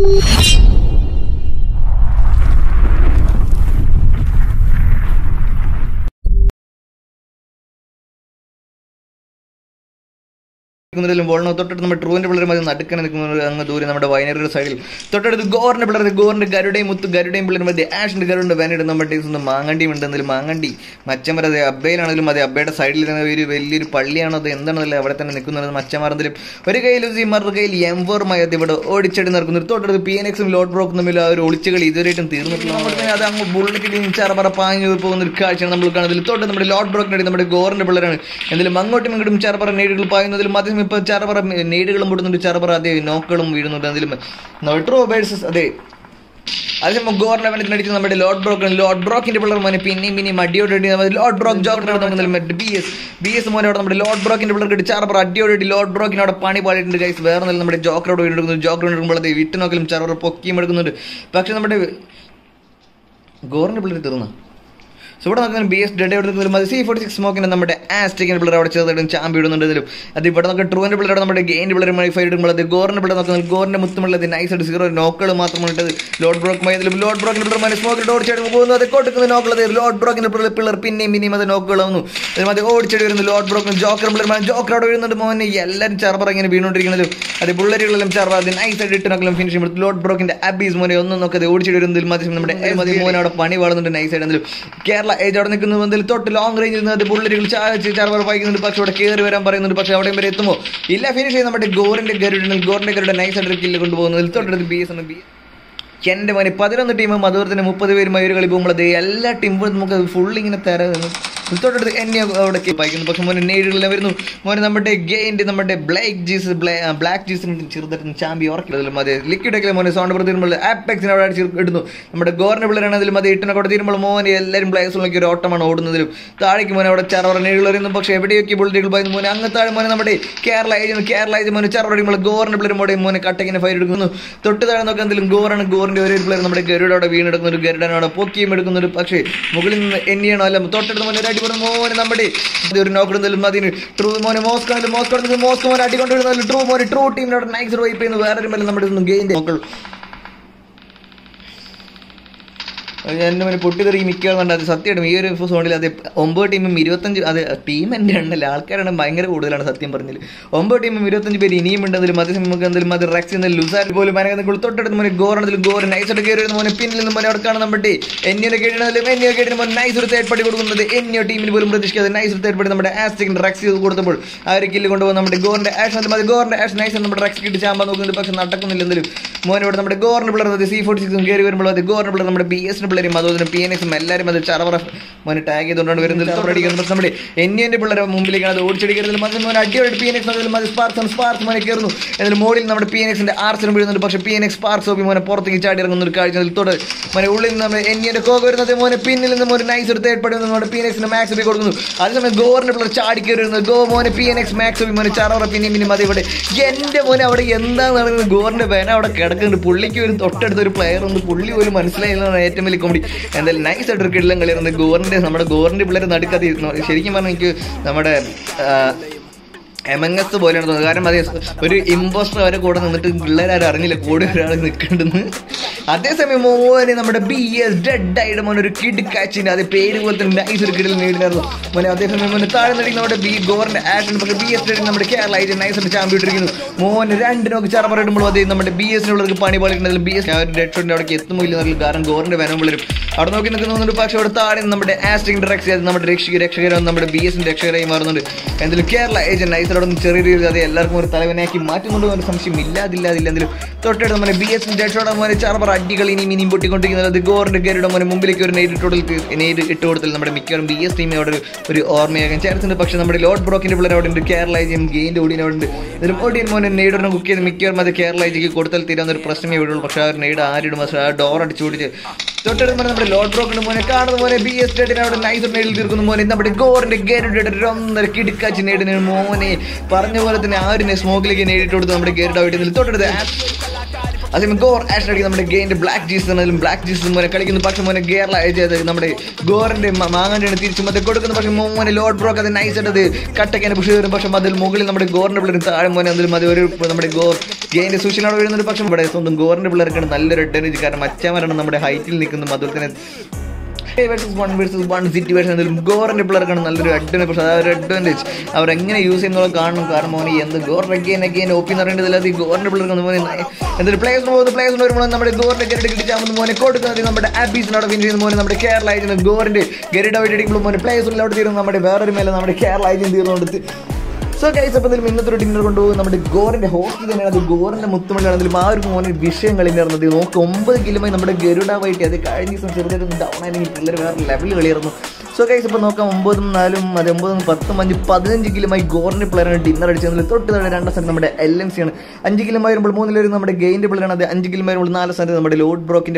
നിൽക്കുന്നതിലും ബോളിനോ തൊട്ടടുത്ത് നമ്മുടെ ട്രൂവിന്റെ പിള്ളേർ മതി നടുക്കനെ നിൽക്കുന്ന അങ്ങ് ദൂരെ നമ്മുടെ വയനാട് സൈഡിൽ തൊട്ടടുത്ത് ഗോറിന്റെ പിള്ളേർ ഗോറിന്റെ ഗരുടെയും മുത്ത് ഗരുടെയും പിള്ളേർ മതി ആഷിന്റെ ഗരുണ്ട് വാനിയുടെ നമ്മുടെ ടീംസ് ഒന്ന് മാങ്ങണ്ടിയും ഉണ്ട് എന്തെങ്കിലും മാങ്ങണ്ടി മച്ചമര അതെ അബ്ബയിലാണെങ്കിലും അതെ അബ്ബയുടെ സൈഡിൽ തന്നെ ഒരു വലിയൊരു പള്ളിയാണോ അത് എന്താണെന്നല്ല അവിടെ തന്നെ നിൽക്കുന്നത് മച്ചമാരെന്തെങ്കിലും ഒരു കയ്യിൽ ഉസി മറു കയ്യിൽ എംഫോറുമായി അത് ഇവിടെ ഓടിച്ചടി നടക്കുന്നു തൊട്ടടുത്ത് പി എൻ എക്സും ലോഡ് ബ്രോക്കും തമ്മിൽ ആ ഒരു ഒളിച്ചുകളി ഇതുവരെയായിട്ടും തീർന്നിട്ടില്ല നമ്മുടെ അത് അങ്ങ് ബുള്ളറ്റ് ചറപറ പാഞ്ഞു പോകുന്ന ഒരു കാഴ്ചയാണ് നമ്മൾ കാണുന്നത് തൊട്ട് നമ്മുടെ ലോഡ് ബ്രോക്കിനടി നമ്മുടെ ഗോറിന്റെ പിള്ളേരാണ് എന്തെങ്കിലും അങ്ങോട്ടും ഇങ്ങോട്ടും ചറപറ നേടുകൾ പായുന്നതിലും അതേസമയം ഇപ്പം ചറപറ നേടുകളും പൊടുന്നുണ്ട് ചറപറ അതേ നോക്കുകളും വീഴുന്നുണ്ട് എന്തെങ്കിലും നോട്രോ ബേഴ്സസ് അതെ അതേസമയം ഗോറിന്റെ വെനത്തിനടിച്ച് നമ്മുടെ ലോഡ് ബ്രോക്ക് ലോഡ് ബ്രോക്കിന്റെ പിള്ളേർ മോനെ പിന്നെയും പിന്നെയും അടിയോടി Lord Brock joker B S B S മോനെ അവിടെ നമ്മുടെ ലോഡ് ബ്രോക്കിന്റെ പിള്ളേർ ചാർബർ അടിയോടി ലോഡ് ബ്രോക്കിന് അവിടെ പണി പാടിയിട്ടുണ്ട് ഗൈസ് വേറെ നല്ല നമ്മുടെ ജോക്കറോട് വീണ്ടെടുക്കുന്നു ജോക്കർ വീണ്ടെടുക്കുമ്പോൾ അത് വിട്ട് നോക്കലും ചാർബർ പൊക്കിയും എടുക്കുന്നുണ്ട് പക്ഷെ നമ്മുടെ ഗോറിന്റെ പിള്ളേർ തീർന്ന സോ ഇവിടെ നോക്കുന്ന ബി എസ് ഡെഡ് എടുക്കുന്നതിലും അത് സി ഫോർട്ടി സിക്സ് സ്മോക്കിന്റെ നമ്മുടെ ആസ്റ്റിക്കിന്റെ പിള്ളേർ അവിടെ ചേർത്തിടും ചാമ്പി ഇടുന്നുണ്ട് ഇതിലും അത് ഇവിടെ നോക്കുക ട്രൂവിന്റെ പിള്ളേർ നമ്മുടെ ഗെയിൻ്റെ പിള്ളേർ മൈഫൈ ഇടുമ്പോൾ അത് ഗോറിന്റെ പിള്ളേർ നോക്കുന്നത് ഗോറിന്റെ മുത്തുമുള്ളത് നൈസ് ആയിട്ട് സീറോ നോക്കുകൾ മാത്രമാണ് ഇട്ടത് ലോഡ് ബ്രോക്ക് മൈതിലും ലോഡ് ബ്രോക്കിന്റെ പിള്ളേർ മതി സ്മോക്കിൽ ഓടിച്ചാടി പോകുന്നു അത് കൊടുക്കുന്ന നോക്കുള്ളത് ലോഡ് ബ്രോക്കിന്റെ പിള്ളേർ പിള്ളേർ പിന്നെയും പിന്നെയും അത് നോക്കുകളാവുന്നു അതിന് അത് ഓടിച്ചടി വരുന്നു ലോഡ് ബ്രോക്കിന് ജോക്കർ പിള്ളേർ ജോക്കർ അവിടെ വീഴുന്നുണ്ട് മോനെ എല്ലാവരും ചർബർ ഇങ്ങനെ വീണുകൊണ്ടിരിക്കുന്നതും അത് ബുള്ളറ്റുകളെല്ലാം ചർബർ അത് നൈസ് ആയിട്ട് ഇട്ട് നോക്കലും ഫിനിഷ് ചെയ്യും ലോഡ് ബ്രോക്കിന്റെ അബീസ് മോനെ ഒന്നും നോക്കാതെ ഓടിച്ചടി വരുന്നതിൽ മതി നമ്മുടെ മതി മോനെ അവിടെ പണി വാളുന്നുണ്ട് നൈസ് ആയിട്ട് എന്തെങ്കിലും കേരള ഏജ് അവിടെ നിൽക്കുന്ന എന്തെങ്കിലും തൊട്ട് ലോങ് റേഞ്ചിൽ നിന്ന് അത് ബുള്ളറ്റുകൾ ചാച്ച് ചർവർ വായിക്കുന്നുണ്ട് പക്ഷെ അവിടെ കയറി വരാൻ പറയുന്നുണ്ട് പക്ഷെ അവിടെയും വരെ എത്തുമോ ഇല്ല ഫിനിഷ് ചെയ്ത് നമ്മുടെ ഗോറിന്റെ ഗരുഡിൽ ഗോറിന്റെ ഗരുഡ് നൈസ് ആയിട്ട് കില്ല് കൊണ്ടുപോകുന്നതിൽ തൊട്ടടുത്ത് ബി എസ് ആണ് ബി എൻ്റെ മോനെ പതിനൊന്ന് ടീമും അതുപോലെ തന്നെ മുപ്പത് പേരും ഒരു കളി പോകുമ്പോൾ എല്ലാ ടീമും നമുക്ക് ഫുൾ ഇങ്ങനെ തര തൊട്ടടുത്ത് എന്നെ അവിടെ വായിക്കുന്നു പക്ഷെ മോനെ നേടുകളെല്ലാം വരുന്നു മോനെ നമ്മുടെ ഗെയിൻ്റെ നമ്മുടെ ബ്ലാക്ക് ജീസ് ബ്ലാക്ക് ജീസിന് ചെറുതായിട്ട് ചാമ്പി ഉറക്കില്ലതിലും അതെ ലിക്വിഡ് ഒക്കെ മോനെ സൗണ്ട് പുറത്ത് തീരുമ്പോൾ ആപ്പെക്സിനെ അവിടെ അടിച്ച് ഇടുന്നു നമ്മുടെ ഗോറിന്റെ പിള്ളേരാണ് അതിലും അത് ഇട്ടിനെ കൂടെ തീരുമ്പോൾ മോനെ എല്ലാവരും പ്ലേസിലേക്ക് ഒരു ഓട്ടമാണ് ഓടുന്നതിലും താഴേക്ക് മോനെ അവിടെ ചറവറ നേടുകൾ വരുന്നു പക്ഷെ എവിടെയൊക്കെ ബുള്ളറ്റുകൾ പായുന്നു മോനെ അങ്ങ് താഴെ മോനെ നമ്മുടെ കേരള ഏജ് കേരള ഏജ് മോനെ ചറവറ അടിക്കുമ്പോൾ ഗോറിന്റെ പിള്ളേരും മോടെ മോനെ കട്ടക്കിനെ ഫയർ എടുക്കുന്നു തൊട്ട് താഴെ നോക്കാൻ എന്തെങ്കിലും ഗോറാണ് ഗോറിന്റെ ഒരു പ്ലെയർ നമ്മുടെ ഗരുഡ് അവിടെ വീണെടുക്കുന്നുണ്ട് ഗരുഡൻ അവിടെ പൊക്കിയും എടുക്കുന്നുണ്ട് പക്ഷേ മുകളിൽ നിന്ന് എന്നെയാണോ അല്ല തൊട്ടടുത്ത് മോനെ ഒരു അടിപൊളി മോനെ നമ്മുടെ ഇത് ഒരു നോക്കിടുന്നതിലും അതിന് ട്രൂ മോനെ മോസ്കോ മോസ്കോ മോസ്കോ മോനെ അടിക്കൊണ്ടിരുന്നാലും ട്രൂ മോനെ ട്രൂ ടീമിനോട് നൈസ് വൈപ്പ് ചെയ്യുന്നു വേറെ നമ്മുടെ ഒന്നും ഗെയിൻ്റെ മക്കൾ എൻ്റെ പിന്നെ പൊട്ടിത്തെറി മിക്കുന്നുണ്ട് അത് സത്യമായിട്ടും ഈ ഒരു സോണിൽ അത് ഒമ്പത് ടീമും ഇരുപത്തഞ്ച് അത് ടീം എൻ്റെ ഉണ്ടല്ല ആൾക്കാരാണ് ഭയങ്കര കൂടുതലാണ് സത്യം പറഞ്ഞാൽ ഒമ്പത് ടീമും ഇരുപത്തഞ്ച് പേര് ഇനിയും ഉണ്ടെങ്കിലും അത് നമുക്ക് എന്തെങ്കിലും അത് റെക്സ് എന്തെങ്കിലും ലുസാരിൽ പോലും മനസ്സിൽ തൊട്ടടുത്ത് മോനെ ഗോറാണെങ്കിലും ഗോർ നൈസായിട്ട് കയറി വരുന്ന മോനെ പിന്നിൽ നിന്ന് മോനെ അവിടെ കാണുന്ന നമ്മുടെ എന്നിയുടെ കേട്ടിരുന്നാലും എന്നിയെ കേട്ടിരുന്ന മോനെ നൈസ് ഒരു തേർഡ് പടി കൊടുക്കുന്നത് എന്നിയോ ടീമിന് പോലും പ്രതീക്ഷിക്കാതെ നൈസ് ഒരു തേർഡ് പടി നമ്മുടെ ആസ്റ്റിക്കിന്റെ റെക്സ് ചെയ്ത് കൊടുത്തപ്പോൾ ആ ഒരു കില്ല് കൊണ്ടുപോകുന്ന നമ്മുടെ ഗോറിന്റെ ആഷ് അത് ഗോറിന്റെ ആഷ് നൈസ് നമ്മുടെ റെക്സ് കിട്ടി ചാമ്പാൻ നോക്കുന്നുണ്ട് പക്ഷെ നടക്കുന്നില്ല എന്തെങ്കിലും മോനെ ഇവിടെ നമ്മുടെ ഗോറിന്റെ പിള്ളേർ സി ഫോർട്ടി സിക്സും കയറി വരുമ്പോൾ അത് ഗോറിന്റെ പിള്ളേർ നമ്മുടെ ബി എസിന്റെ പിള്ളേരും അതുപോലെ പി എൻ എക്സും എല്ലാവരും അത് ചറവറ മോനെ ടാഗ് ചെയ്തുകൊണ്ടാണ് വരുന്നത് അടിക്കുന്നത് പക്ഷെ നമ്മുടെ എന്നിന്റെ പിള്ളേരെ മുമ്പിലേക്കാണ് അത് ഓടിച്ചടിക്കുന്നത് മതി മോനെ അടിയോടെ പി എൻ എക്സ് അതിൽ മതി സ്പാർക്സ് സ്പാർക്സ് മോനെ കയറുന്നു എന്നിൽ മോളിൽ നമ്മുടെ പി എൻ എക്സിന്റെ ആർസിനും വീഴുന്നുണ്ട് പക്ഷേ പി എൻ എക്സ് സ്പാർക്സ് ഓപ്പി മോനെ പുറത്തേക്ക് ചാടി ഇറങ്ങുന്ന ഒരു കാഴ്ച അതിൽ തൊട്ട് മോനെ ഉള്ളിൽ നിന്ന് നമ്മുടെ എന്നിന്റെ കോക വരുന്നത് മോനെ പിന്നിൽ നിന്ന് മോനെ നൈസ് ഒരു തേർഡ് പടി നമ്മുടെ പി എൻ എക്സിന്റെ മാക്സ് ഓപ്പി കൊടുക്കുന്നു അതേസമയം ഗോറിന്റെ പിള്ളേർ ചാടി കയറി വരുന്നത് ഗോ മോനെ പി എൻ എക്സ് മാക്സ് ഓപ്പി മോനെ ചറവറ പിന്നെയും പിന്നെ മതി ഇവിടെ എന്റെ മോനെ അവിടെ എന്താണ് നടക്കുന്നത് ഗോറിന്റെ വേന അവിടെ കിടക്കുന്നുണ്ട് പുള്ളിക്ക് ഒരു തൊട്ടടുത്ത ഒരു പ്ലെയർ ഉണ്ട് പുള്ളി പോലും മനസ്സിലായില്ല ഏറ്റവും വലിയ കോമഡി എന്തായാലും നൈസ് ആയിട്ട് ഒരു കിടലം കളിയായിരുന്നു ഗോറിന്റെ നമ്മുടെ ഗോറിന്റെ പിള്ളേർ നടുക്കാതെ ശരിക്കും പറഞ്ഞാൽ എനിക്ക് നമ്മുടെ എമംഗസ് പോലെയാണ് തോന്നുന്നത് കാരണം അതേ ഒരു ഇമ്പോസ്റ്റർ അവരെ കൂടെ നിന്നിട്ട് പിള്ളേരാരും അറിഞ്ഞില്ല കൂടെ ഒരാൾ നിൽക്കണ്ടെന്ന് അതേസമയം മോനെ നമ്മുടെ ബി എസ് ഡെഡ് ആയിട്ട് മോനെ ഒരു കിഡ് കാച്ചിന് അത് പേര് പോലെ തന്നെ നൈസ് ഒരു കിഡിൽ നേടിനായിരുന്നു മോനെ അതേസമയം മോനെ താഴെ നടിക്കുന്ന നമ്മുടെ ബി ഗോറിന്റെ ആക്ഷൻ പക്ഷേ ബി എസ് ഡെഡ് നമ്മുടെ കേരള ആയിട്ട് നൈസ് ആയിട്ട് ചാമ്പ്യൻ ഇട്ടിരിക്കുന്നു മോനെ രണ്ടിനൊക്കെ ചറ പറയുമ്പോൾ അതേ നമ്മുടെ ബി എസിനുള്ളവർക്ക് പണി പാലിക്കുന്നതിൽ ബി എസ് ഡെഡ് ഷോട്ടിന്റെ അവിടേക്ക് എത്തുമോ ഇല്ല എന്നറിയില്ല കാരണം ഗോറിന്റെ വേനം പിള്ളേരും അവിടെ നോക്കി നിൽക്കുന്നുണ്ട് പക്ഷേ അവിടെ താഴെ നമ്മുടെ ആസ്റ്റിക് റെക്സ് ചെയ്ത് നമ്മുടെ രക്ഷക രക്ഷകരും നമ്മുടെ ബി എസിന്റെ രക്ഷകരായി മാറുന്നുണ്ട് എന്തായാലും കേരള ഏജന്റ് നൈസ് അവിടെ നിന്ന് ചെറിയ രീതിയിൽ അത് എല്ലാവർക്കും ഒരു തലവനാക്കി മാറ്റുന്നുണ്ടോ എന്ന സംശയം ഇല്ലാതില്ലാതില്ല എന്തെങ്കിലും തൊട്ടടുത്ത് നമ്മുടെ ബി എസ് ഡെഡ്ഷോടെ മോനെ ചറപറ അടികൾ ഇനിയും ഇനിയും പൊട്ടിക്കൊണ്ടിരിക്കുന്നത് അത് ഗോറിന്റെ ഗരുടെ മോനെ മുമ്പിലേക്ക് ഒരു നേരിട്ട് കൊടുത്ത് നേരിട്ട് ഇട്ട് കൊടുത്തൽ നമ്മുടെ മിക്കവാറും ബി എസ് ടീമിനെ അവിടെ ഒരു ഒരു ഓർമ്മയാകാൻ ചാൻസ് ഉണ്ട് പക്ഷേ നമ്മുടെ ലോഡ് ബ്രോക്കിന്റെ പിള്ളേർ അവിടെ ഉണ്ട് കേരള ഏജിയും ഗെയിൻ്റെ ഓടിയും അവിടെ ഉണ്ട് ഇതിലും ഓടിയൻ മോനെ നെയ്ഡിനെ കുക്ക് ചെയ്ത് മിക്കവാറും അത് കേരള ഏജിക്ക് കൊടുത്താൽ തീരാവുന്ന ഒരു പ്രശ്നമേ ഇവിടെയുള്ളൂ പക്ഷേ ആ ഒരു നെയ്ഡ് ആരിടും പക്ഷേ ആ ഡോർ അടിച്ചു ഓടിച്ച് തൊട്ടടുത്ത് മോനെ നമ്മുടെ ലോഡ് ബ്രോക്കിന്റെ മോനെ കാണുന്ന മോനെ ബി എസ് ഡേറ്റിനെ അവിടെ നൈസ് നെയ്ഡിൽ തീർക്കുന്ന മോനെ നമ്മുടെ ഗോറിന്റെ ഗരുഡ് ഒന്നര കിടുക്കാച്ചി നേടിന് മോനെ പറഞ്ഞ പോലെ തന്നെ ആ ഒരു സ്മോക്കിലേക്ക് നേരിട്ട് കൊടുത്ത് നമ്മുടെ ഗരുഡ് അവിടെ തൊട്ടടുത്ത് അതേ ഗോർ ആഷൻ അടിക്കും നമ്മുടെ ഗെയിൻ്റെ ബ്ലാക്ക് ജീസ് എന്നതിലും ബ്ലാക്ക് ജീസ് മോനെ കളിക്കുന്നു പക്ഷെ മോനെ കേരള ചെയ്ത് നമ്മുടെ ഗോറിന്റെ മാങ്ങാണ്ടിയാണ് തിരിച്ചു മറ്റേ കൊടുക്കുന്നു പക്ഷെ മോനെ ലോഡ് ബ്രോക്ക് അത് നൈസ് ആയിട്ട് അത് കട്ടയ്ക്ക് പുഷ് വരും പക്ഷെ അതിൽ മുകളിൽ നമ്മുടെ ഗോറിന്റെ പിള്ളേർ താഴെ മോനെ അതിലും അത് ഒരു നമ്മുടെ ഗോർ ഗെയിൻ്റെ സൂക്ഷിനോട് വരുന്നുണ്ട് പക്ഷെ ഇവിടെ സ്വന്തം ഗോറിന്റെ പിള്ളേർക്കാണ് നല്ലൊരു അഡ്വാൻറ്റേജ് കാരണം മറ്റവരാണ് നമ്മുടെ ഹൈറ്റിൽ നിൽക്കുന്നു അതുപോലെ തന്നെ versus one versus one situation എന്തെങ്കിലും ഗോറിന്റെ പിള്ളേർക്കാണ് നല്ലൊരു അഡ്വാൻറ്റേജ് പക്ഷേ ആ ഒരു അഡ്വാൻറ്റേജ് അവർ എങ്ങനെ യൂസ് ചെയ്യുന്നത് കാണണം കാരണം മോനെ എന്ത് ഗോർ അഗെയിൻ അഗെയിൻ ഒപ്പി എന്ന് പറയേണ്ടതില്ല അത് ഈ ഗോറിന്റെ പിള്ളേർക്ക് മോനെ എന്തൊരു പ്ലേസ് പോകുന്ന പ്ലേസ് വരുമ്പോൾ നമ്മുടെ ഗോറിന്റെ ഗരിഡ് കിട്ടിച്ചാൽ മോനെ കൊടുക്കുന്നത് നമ്മുടെ ആബീസിനോട് വിൻ ചെയ്യുന്ന മോനെ നമ്മുടെ കേരള ഏജന്റ് ഗോറിന്റെ ഗരിഡ് ആയിട്ട് അടിക്കുമ്പോൾ മോനെ പ്ലേസ് അവിടെ തീരുന്നു നമ്മുടെ വേറൊരു മേലെ നമ്മുടെ കേരള ഏജന്റ് തീർന്നുകൊണ്ട് സോ ഗൈസ് അപ്പോൾ ഇതിൽ ഇന്നത്തെ ഒരു ഡിന്നർ കൊണ്ടുപോകും നമ്മുടെ ഗോറിന്റെ ഹോസ്റ്റ് തന്നെയാണ് അത് ഗോറിന്റെ മുത്തുമണിയാണെങ്കിലും ആ ഒരു മോനെ വിഷയം കളിണ്ടായിരുന്നത് നോക്ക് ഒമ്പത് കിലോമായി നമ്മുടെ ഗരുഡ വൈറ്റ് അത് കഴിഞ്ഞ ദിവസം ചെറുതായിട്ട് ഡൗൺ ആയിരുന്നെങ്കിൽ പിള്ളേർ വേറെ ലെവലിൽ കളിയായിരുന്നു സോ ഗൈസ് ഇപ്പോൾ നോക്കാം ഒമ്പതും നാലും അത് ഒമ്പതും പത്തും അഞ്ച് പതിനഞ്ച് കിലോമായി ഗോറിന്റെ പ്ലെയറാണ് ഡിന്നർ അടിച്ചതിൽ തൊട്ട് താഴെ രണ്ടാം സ്ഥാനം നമ്മുടെ എൽ എം സി ആണ് അഞ്ച് കിലോ വരുമ്പോൾ മൂന്നിൽ വരുമ്പോൾ നമ്മുടെ ഗെയിൻ്റെ പ്ലെയറാണ് അത് അഞ്ച് കിലോ വരുമ്പോൾ നാല് സ്ഥാനത്ത് നമ്മുടെ ലോഡ് ബ്രോക്കിന്റെ